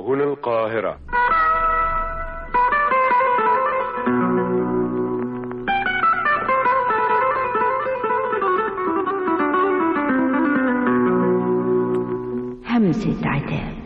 هنا القاهرة همسة عتاب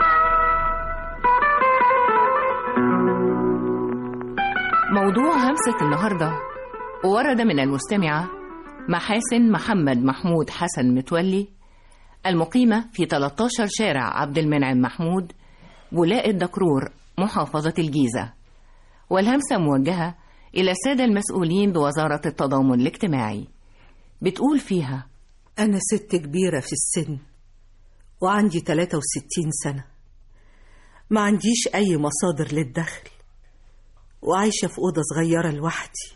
موضوع همسة النهاردة ورد من المستمعة محاسن محمد محمود حسن متولي المقيمة في 13 شارع عبد المنعم محمود ولاء الدكرور محافظة الجيزة والهمسة موجهة إلى السادة المسؤولين بوزارة التضامن الاجتماعي بتقول فيها أنا ست كبيرة في السن وعندي 63 سنة ما عنديش أي مصادر للدخل وعايشة في أوضة صغيرة لوحدي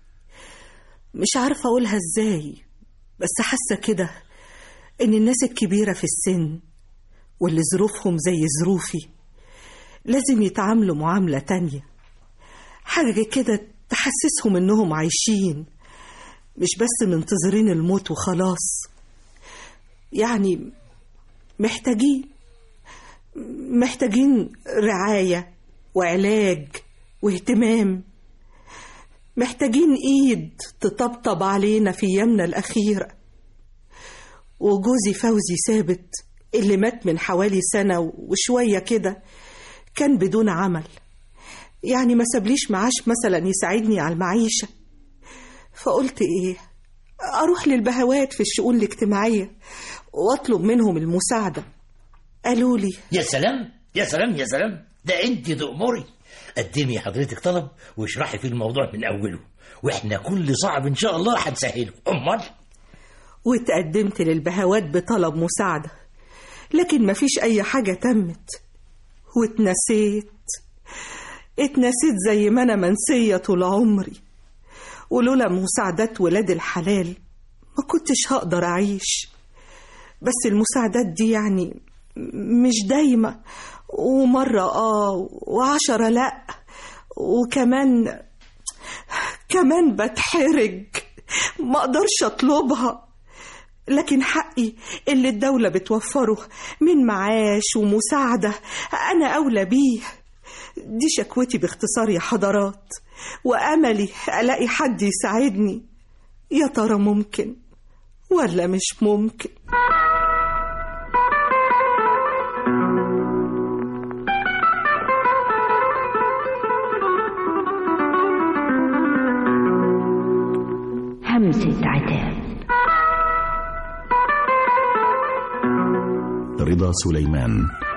مش عارفة أقولها إزاي بس حاسة كده إن الناس الكبيرة في السن واللي ظروفهم زي ظروفي لازم يتعاملوا معاملة تانية حاجة كده تحسسهم إنهم عايشين مش بس منتظرين الموت وخلاص يعني محتاجين محتاجين رعاية وعلاج واهتمام محتاجين ايد تطبطب علينا في ايامنا الاخيره وجوزي فوزي ثابت اللي مات من حوالي سنه وشويه كده كان بدون عمل يعني ما سابليش معاش مثلا يساعدني على المعيشه فقلت ايه اروح للبهوات في الشؤون الاجتماعيه واطلب منهم المساعده قالوا لي يا سلام يا سلام يا سلام ده انت تأمري قدمي حضرتك طلب واشرحي فيه الموضوع من اوله واحنا كل صعب ان شاء الله هنسهله امال واتقدمت للبهوات بطلب مساعدة لكن مفيش أي حاجة تمت واتنسيت اتنسيت زي ما أنا منسية طول عمري ولولا مساعدات ولاد الحلال ما كنتش هقدر أعيش بس المساعدات دي يعني مش دايمة ومرة آه وعشرة لأ وكمان كمان بتحرج ما أقدرش أطلبها لكن حقي اللي الدولة بتوفره من معاش ومساعدة أنا أولى بيه دي شكوتي باختصار يا حضرات وأملي ألاقي حد يساعدني يا ترى ممكن ولا مش ممكن همسة عتاب رضا سليمان